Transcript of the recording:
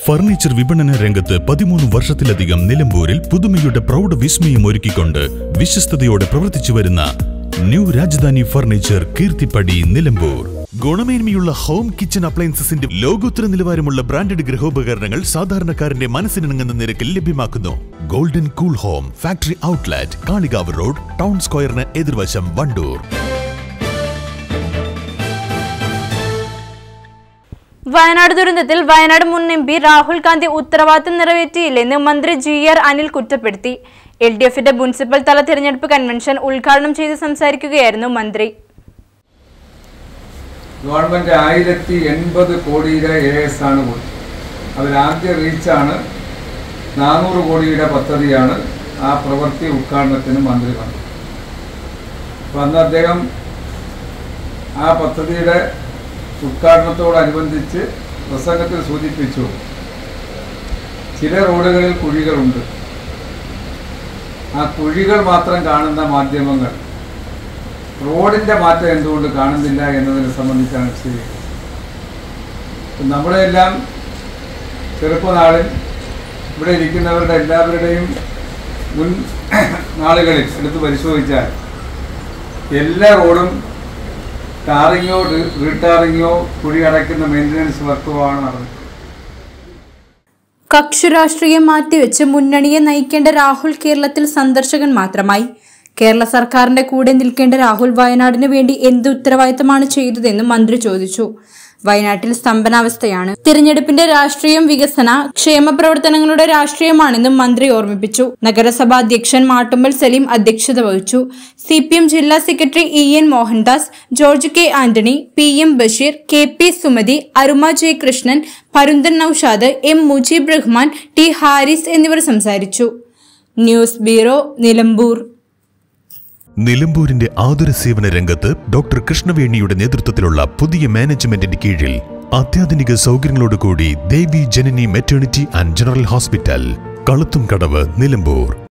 furniture വിപണന രംഗത്ത് പതിമൂന്ന് വർഷത്തിലധികം നിലമ്പൂരിൽ പുതുമയുടെ പ്രൗഢ വിസ്മയം ഒരുക്കിക്കൊണ്ട് വിശ്വസ്തയോടെ പ്രവർത്തിച്ചു വരുന്ന ന്യൂ രാജധാനി ഫർണിച്ചർ കീർത്തിപ്പടി നിലമ്പൂർ ഗുണമേന്മയുള്ള ഹോം കിച്ചൺ അപ്ലയൻസസിന്റെ ലോകോത്തര നിലവാരമുള്ള ബ്രാൻഡഡ് ഗൃഹോപകരണങ്ങൾ സാധാരണക്കാരന്റെ മനസ്സിനിണങ്ങുന്ന നിരക്കിൽ ലഭ്യമാക്കുന്നു golden cool home factory outlet Kalikavu road town സ്ക്വയറിന് എതിർവശം വണ്ടൂർ വയനാട് ദുരന്തത്തിൽ വയനാട് മുൻ എം പി രാഹുൽ ഗാന്ധി ഉത്തരവാദിത്തം നിറവേറ്റിയില്ലെന്ന് മന്ത്രി ജി ആർ അനിൽ കുറ്റപ്പെടുത്തി എൽ ഡി എഫിന്റെ മുനിസിപ്പൽ തല തിരഞ്ഞെടുപ്പ് കൺവെൻഷൻ ഉദ്ഘാടനം ചെയ്ത് സംസാരിക്കുകയായിരുന്നു മന്ത്രി ഗവൺമെന്റ് ആയിരത്തി എൺപത് കോടിയുടെ എ എസ് ആണ് കൊടുത്തത് അതിൽ ആദ്യ റീച്ചാണ് നാനൂറ് കോടിയുടെ പദ്ധതിയാണ് ആ പ്രവൃത്തി ഉദ്ഘാടനത്തിന് മന്ത്രി വന്നത് അപ്പം അന്ന് അദ്ദേഹം ആ പദ്ധതിയുടെ ഉദ്ഘാടനത്തോടനുബന്ധിച്ച് പ്രസംഗത്തിൽ സൂചിപ്പിച്ചു ചില റോഡുകളിൽ കുഴികളുണ്ട് ആ കുഴികൾ മാത്രം കാണുന്ന മാധ്യമങ്ങൾ റോഡിന്റെ മാറ്റം എന്തുകൊണ്ട് കാണുന്നില്ല എന്നതിനെ സംബന്ധിച്ചാണ് വിശദീകരിക്കുന്നത് നമ്മുടെയെല്ലാം ചെറുപ്പനാളിൽ ഇവിടെ ഇരിക്കുന്നവരുടെ എല്ലാവരുടെയും മുൻ നാളുകളിൽ എടുത്ത് പരിശോധിച്ചാൽ എല്ലാ റോഡും ടാറിങ്ങോ റീടാറിങ്ങോ കുഴി അടയ്ക്കുന്ന മെയിൻ്റനൻസ് വർക്കുമാണ് നടന്നത് കക്ഷി രാഷ്ട്രീയം മാറ്റിവെച്ച് മുന്നണിയെ നയിക്കേണ്ട രാഹുൽ കേരളത്തിൽ സന്ദർശകൻ മാത്രമായി കേരള സർക്കാരിന്റെ കൂടെ നിൽക്കേണ്ട രാഹുൽ വയനാടിന് വേണ്ടി എന്ത് ഉത്തരവാദിത്തമാണ് ചെയ്തതെന്നും മന്ത്രി ചോദിച്ചു വയനാട്ടിൽ സ്തംഭനാവസ്ഥയാണ് തിരഞ്ഞെടുപ്പിന്റെ രാഷ്ട്രീയം വികസന ക്ഷേമ പ്രവർത്തനങ്ങളുടെ രാഷ്ട്രീയമാണെന്നും മന്ത്രി ഓർമ്മിപ്പിച്ചു നഗരസഭാ അധ്യക്ഷൻ മാട്ടുമ്മൽ സലീം അധ്യക്ഷത വഹിച്ചു സി പി എം ജില്ലാ secretary E N Mohandas George K Antony P M Basheer K P Sumathi Aruma Jayakrishnan Parunthan Noushad M Mujeeb Rahman T Haris എന്നിവർ സംസാരിച്ചു ന്യൂസ് ബ്യൂറോ നിലമ്പൂർ നിലമ്പൂരിന്റെ ആതുര സേവന രംഗത്ത് ഡോക്ടർ കൃഷ്ണവേണിയുടെ നേതൃത്വത്തിലുള്ള പുതിയ മാനേജ്മെന്റിന്റെ കീഴിൽ അത്യാധുനിക സൗകര്യങ്ങളോടുകൂടി Devi Janani maternity and general hospital Kaluthum Kadavu Nilambur